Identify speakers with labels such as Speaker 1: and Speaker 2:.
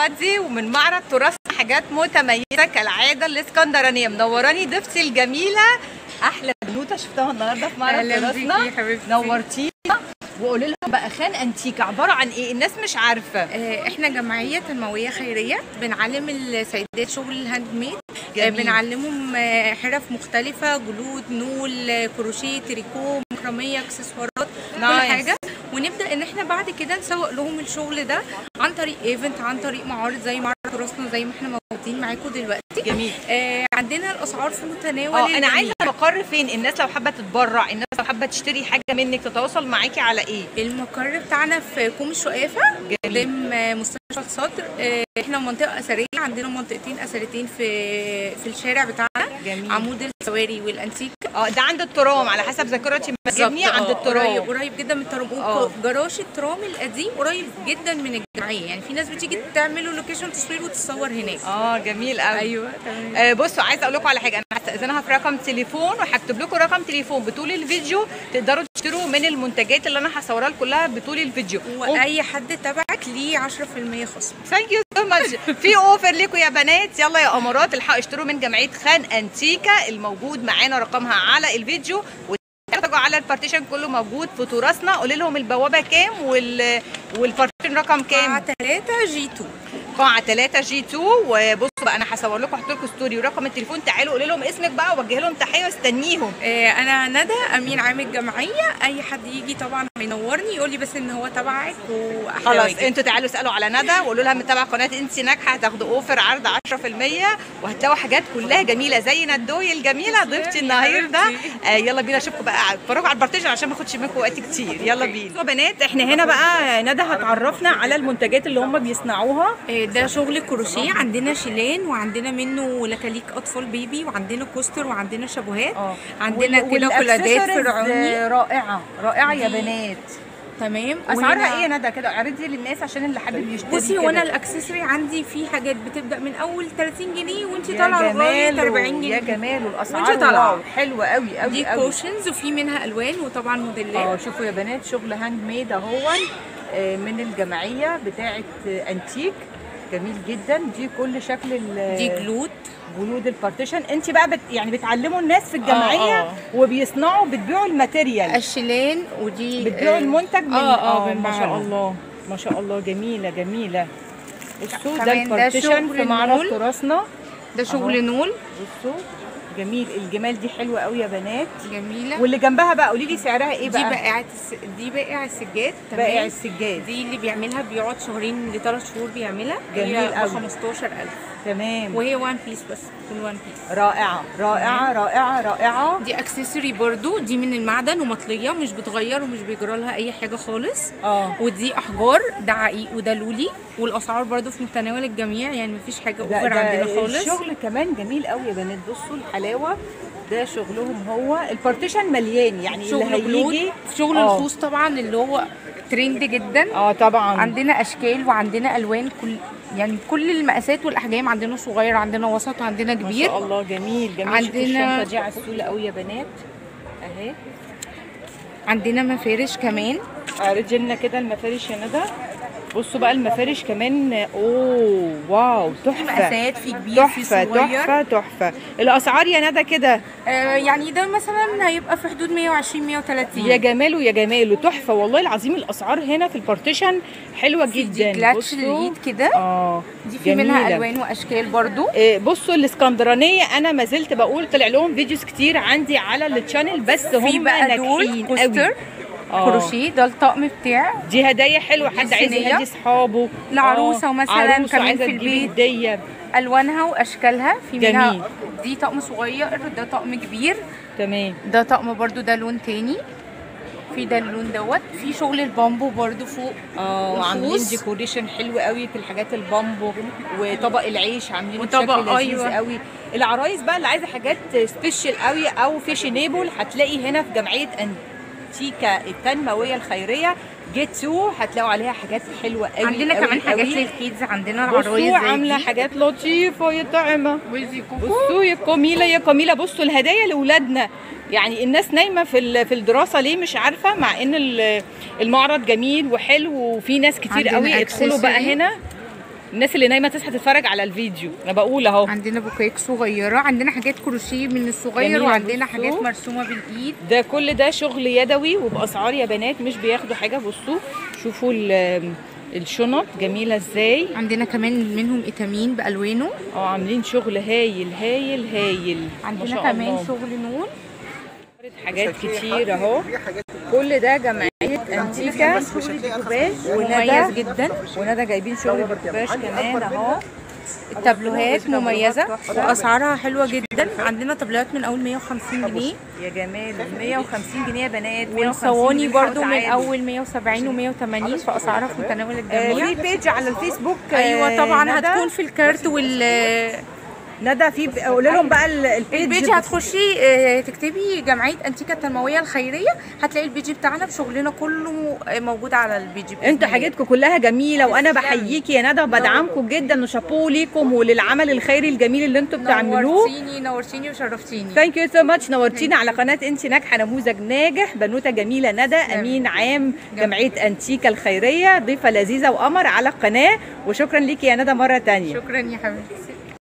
Speaker 1: فادي ومن معرض تراث حاجات متميزه كالعاده الاسكندرانيه منوراني ضيفتي الجميله احلى بنوته شفتها النهارده في معرض
Speaker 2: أهلاً
Speaker 1: تراثنا
Speaker 2: بيكي يا حبيبتي.
Speaker 1: نورتينا وقولي لهم بقى خان انتيك عباره عن ايه الناس مش عارفه
Speaker 2: آه، احنا جمعيه تنمويه خيريه بنعلم السيدات شغل الهاند ميد آه،
Speaker 1: جميل.
Speaker 2: بنعلمهم آه، حرف مختلفه جلود نول آه، كروشيه تريكو مكرميه اكسسوارات كل
Speaker 1: نايس.
Speaker 2: حاجه ونبدا ان احنا بعد كده نسوق لهم الشغل ده عن طريق ايفنت عن طريق معارض زي معرض تراثنا زي ما احنا موجودين معاكم دلوقتي
Speaker 1: جميل
Speaker 2: آه، عندنا الاسعار في متناول
Speaker 1: اه انا
Speaker 2: الجميع.
Speaker 1: عايزه مقر فين الناس لو حابه تتبرع الناس لو حابه تشتري حاجه منك تتواصل معاكي على ايه
Speaker 2: المقر بتاعنا في كوم الشقافه
Speaker 1: جميل
Speaker 2: قدام مستشفى الصدر آه، احنا منطقه اثريه عندنا منطقتين اثريتين في في الشارع بتاعنا
Speaker 1: جميل
Speaker 2: عمود السواري والانتيك
Speaker 1: اه ده عند الترام على حسب ذاكرتي ما جبني عند
Speaker 2: آه،
Speaker 1: الترام
Speaker 2: قريب قريب جدا من الترام
Speaker 1: آه.
Speaker 2: جراج الترام القديم قريب جدا من الجمعيه يعني في ناس بتيجي تعملوا لوكيشن تصوير وتتصور هناك
Speaker 1: اه جميل قوي
Speaker 2: ايوه تمام
Speaker 1: آه بصوا عايزه اقول لكم على حاجه انا هستاذنها في رقم تليفون وهكتب لكم رقم تليفون بطول الفيديو تقدروا تشتروا من المنتجات اللي انا هصورها لكم كلها بطول الفيديو
Speaker 2: واي حد تبعك ليه 10% خصم
Speaker 1: ثانك يو سو ماتش في اوفر ليكم يا بنات يلا يا امارات الحقوا اشتروا من جمعيه خان انتيكا الموجود معانا رقمها على الفيديو وتتفرجوا على البارتيشن كله موجود في تراثنا قولي لهم البوابه كام وال والبارتيشن رقم كام
Speaker 2: 3 جي 2
Speaker 1: قاعة 3 جي 2 وبصوا بقى انا هصور لكم احط لكم ستوري ورقم التليفون تعالوا قولي لهم اسمك بقى ووجه لهم تحيه واستنيهم
Speaker 2: آه، انا ندى امين عام الجمعيه اي حد يجي طبعا هينورني يقول لي بس ان هو تبعك واحلى
Speaker 1: خلاص
Speaker 2: واجب.
Speaker 1: انتوا تعالوا اسالوا على ندى وقولوا لها متابعه قناه انت ناجحه هتاخدوا اوفر عرض 10% وهتلاقوا حاجات كلها جميله زي ندوي الجميله ضيفتي النهارده آه يلا بينا اشوفكم بقى اتفرجوا على البارتيشن عشان ما اخدش منكم وقت كتير يلا بينا يا بنات احنا هنا بقى ندى هتعرفنا على المنتجات اللي هم بيصنعوها
Speaker 2: آه، ده شغل كروشيه عندنا شيلان وعندنا منه لكاليك اطفال بيبي وعندنا كوستر وعندنا شابوهات عندنا
Speaker 1: وال-
Speaker 2: كده كولادات
Speaker 1: والأكسسوارز
Speaker 2: فرعوني
Speaker 1: رائعه رائعه يا
Speaker 2: دي
Speaker 1: بنات
Speaker 2: تمام
Speaker 1: اسعارها
Speaker 2: وهنا-
Speaker 1: ايه يا ندى كده اعرضي للناس عشان اللي حابب يشتري
Speaker 2: بصي
Speaker 1: كده.
Speaker 2: وانا الاكسسوري عندي في حاجات بتبدا من اول 30 جنيه وانت
Speaker 1: يا
Speaker 2: طالعه لغايه
Speaker 1: جماله
Speaker 2: 40 جنيه
Speaker 1: يا جماله الاسعار
Speaker 2: وانت طالعة.
Speaker 1: واو، حلوه قوي قوي
Speaker 2: دي
Speaker 1: قوي
Speaker 2: كوشنز وفي منها الوان وطبعا
Speaker 1: اه
Speaker 2: موديلات
Speaker 1: شوفوا يا بنات شغل هاند ميد اهو آه، من الجمعيه بتاعه آه، انتيك جميل جدا دي كل شكل ال-
Speaker 2: دي جلود
Speaker 1: جلود البارتيشن انت بقى بت يعني بتعلموا الناس في الجمعيه
Speaker 2: آه.
Speaker 1: وبيصنعوا بتبيعوا الماتيريال
Speaker 2: الشيلان ودي
Speaker 1: بتبيعوا
Speaker 2: آه،
Speaker 1: المنتج من
Speaker 2: اه اه
Speaker 1: ما شاء
Speaker 2: بالمعنى.
Speaker 1: الله ما شاء الله جميله جميله بصوا ده
Speaker 2: كمان ده
Speaker 1: البارتيشن
Speaker 2: شغل
Speaker 1: في معرض
Speaker 2: النول.
Speaker 1: تراثنا
Speaker 2: ده شغل
Speaker 1: أهو.
Speaker 2: نول
Speaker 1: بصوا جميل الجمال دي حلوه قوي يا بنات
Speaker 2: جميله
Speaker 1: واللي جنبها بقى قولي لي سعرها ايه
Speaker 2: دي
Speaker 1: بقى
Speaker 2: بائعة الس... دي بائع السجاد
Speaker 1: بائع
Speaker 2: تمام
Speaker 1: السجاد
Speaker 2: دي اللي بيعملها بيقعد شهرين لثلاث شهور بيعملها
Speaker 1: جميل
Speaker 2: هي ب
Speaker 1: قوي.
Speaker 2: 15000
Speaker 1: تمام
Speaker 2: وهي وان بيس بس تكون وان بيس
Speaker 1: رائعه رائعه رائعه رائعه
Speaker 2: دي اكسسوري برضو دي من المعدن ومطليه مش بتغير ومش بيجرى لها اي حاجه خالص
Speaker 1: اه
Speaker 2: ودي احجار ده عقيق وده لولي والاسعار برضو في متناول الجميع يعني مفيش حاجه
Speaker 1: ده,
Speaker 2: اوفر عندنا
Speaker 1: ده
Speaker 2: خالص
Speaker 1: الشغل كمان جميل قوي يا بنات بصوا الحلاوه ده شغلهم هو البارتيشن مليان يعني
Speaker 2: شغل
Speaker 1: اللي
Speaker 2: جلود
Speaker 1: هيجي
Speaker 2: شغل
Speaker 1: آه.
Speaker 2: الخوص طبعا اللي هو ترند جدا
Speaker 1: اه طبعا
Speaker 2: عندنا اشكال وعندنا الوان كل يعني كل المقاسات والاحجام عندنا صغير عندنا وسط وعندنا
Speaker 1: ما
Speaker 2: كبير
Speaker 1: شاء الله جميل جميل
Speaker 2: عندنا-
Speaker 1: عندنا الشنطه دي عسوله قوي يا بنات اهي
Speaker 2: عندنا مفارش كمان
Speaker 1: اعرضي لنا كده المفارش يا ندى بصوا بقى المفارش كمان اوه واو
Speaker 2: في
Speaker 1: تحفه
Speaker 2: مقاسات في كبير في
Speaker 1: تحفه
Speaker 2: صغير
Speaker 1: تحفه تحفه الاسعار يا ندى كده
Speaker 2: آه يعني ده مثلا هيبقى في حدود 120 130
Speaker 1: يا جماله يا جماله تحفه والله العظيم الاسعار هنا في البارتيشن حلوه
Speaker 2: في
Speaker 1: جدا
Speaker 2: دي كلاتش
Speaker 1: بصوا.
Speaker 2: للايد كده
Speaker 1: اه
Speaker 2: دي في منها
Speaker 1: جميلة.
Speaker 2: الوان واشكال برضو
Speaker 1: إيه، بصوا الاسكندرانيه انا ما زلت بقول طلع لهم فيديوز كتير عندي على التشانل بس
Speaker 2: في
Speaker 1: هم
Speaker 2: بقى دول
Speaker 1: ناجحين
Speaker 2: كوستر
Speaker 1: قوي آه.
Speaker 2: كروشيه ده الطقم بتاعي
Speaker 1: دي هدايا حلوه
Speaker 2: دي
Speaker 1: حد عايز
Speaker 2: صينية.
Speaker 1: يهدي اصحابه
Speaker 2: لعروسة
Speaker 1: آه،
Speaker 2: مثلاً
Speaker 1: عروسة
Speaker 2: كمان
Speaker 1: عايزة
Speaker 2: في
Speaker 1: تجيب
Speaker 2: البيت.
Speaker 1: هديه
Speaker 2: الوانها واشكالها في
Speaker 1: جميل.
Speaker 2: منها دي طقم صغير ده طقم كبير
Speaker 1: تمام
Speaker 2: ده طقم برضو ده لون تاني في ده اللون دوت في شغل البامبو برضو فوق
Speaker 1: اه وعاملين
Speaker 2: الخوص.
Speaker 1: ديكوريشن حلو قوي في الحاجات البامبو وطبق العيش عاملين
Speaker 2: وطبق-
Speaker 1: بشكل لذيذ
Speaker 2: أيوة.
Speaker 1: قوي العرايس بقى اللي عايزه حاجات سبيشال قوي او فيشنيبل هتلاقي هنا في جمعيه انتيكا التنمويه الخيريه جيت تو هتلاقوا عليها حاجات حلوه قوي
Speaker 2: عندنا
Speaker 1: قوي
Speaker 2: كمان حاجات
Speaker 1: قوي.
Speaker 2: للكيدز عندنا العرايس
Speaker 1: بصوا
Speaker 2: زي
Speaker 1: عامله
Speaker 2: دي.
Speaker 1: حاجات لطيفه يا طعمه
Speaker 2: بصي كوكو
Speaker 1: بصوا يا جميله يا جميله بصوا الهدايا لاولادنا يعني الناس نايمه في ال- في الدراسه ليه مش عارفه مع ان ال- المعرض جميل وحلو وفي ناس كتير
Speaker 2: عندنا
Speaker 1: قوي ادخلوا بقى
Speaker 2: accessory.
Speaker 1: هنا الناس اللي نايمه تصحى تتفرج على الفيديو انا بقول اهو
Speaker 2: عندنا بوكيك صغيره عندنا حاجات كروشيه من الصغير
Speaker 1: جميلة،
Speaker 2: وعندنا
Speaker 1: بصوا.
Speaker 2: حاجات مرسومه بالايد
Speaker 1: ده كل ده شغل يدوي وباسعار يا بنات مش بياخدوا حاجه بصوا شوفوا ال- الشنط جميله ازاي
Speaker 2: عندنا كمان منهم ايتامين بالوانه
Speaker 1: اه عاملين شغل هايل هايل هايل ما
Speaker 2: عندنا
Speaker 1: شاء
Speaker 2: كمان
Speaker 1: الله.
Speaker 2: شغل نون
Speaker 1: حاجات كتير اهو كل ده جمعيه انتيكا وندى
Speaker 2: مميز جدا
Speaker 1: وندى جايبين شغل بالكوباش كمان اهو
Speaker 2: التابلوهات مميزه
Speaker 1: تحفة.
Speaker 2: واسعارها حلوه جدا عندنا تابلوهات من اول 150 جنيه
Speaker 1: يا جمال 150 جنيه يا بنات 150
Speaker 2: والصواني
Speaker 1: جنيه
Speaker 2: برضو من
Speaker 1: تعالوا.
Speaker 2: اول 170 و180 فاسعارها في متناول
Speaker 1: آه،
Speaker 2: الجميع
Speaker 1: في بيج على الفيسبوك آه،
Speaker 2: ايوه طبعا
Speaker 1: ندى.
Speaker 2: هتكون في الكارت وال
Speaker 1: ندى في قول لهم بقى ال- البيج
Speaker 2: البيج هتخشي آه، تكتبي جمعيه انتيكا التنمويه الخيريه هتلاقي البيج بتاعنا بشغلنا كله آه، موجود على البيج بإذن
Speaker 1: انتوا
Speaker 2: الله.
Speaker 1: حاجاتكم كلها جميله وانا
Speaker 2: تسلمي.
Speaker 1: بحييكي يا ندى وبدعمكم جدا وشابوه ليكم وللعمل الخيري الجميل اللي انتوا بتعملوه
Speaker 2: نورتيني نورتيني وشرفتيني
Speaker 1: ثانك يو سو ماتش نورتينا على قناه انت ناجحه نموذج ناجح بنوته جميله ندى امين عام جمعيه انتيكا الخيريه ضيفه لذيذه وقمر على القناه وشكرا ليكي يا ندى مره تانية
Speaker 2: شكرا يا حبيبتي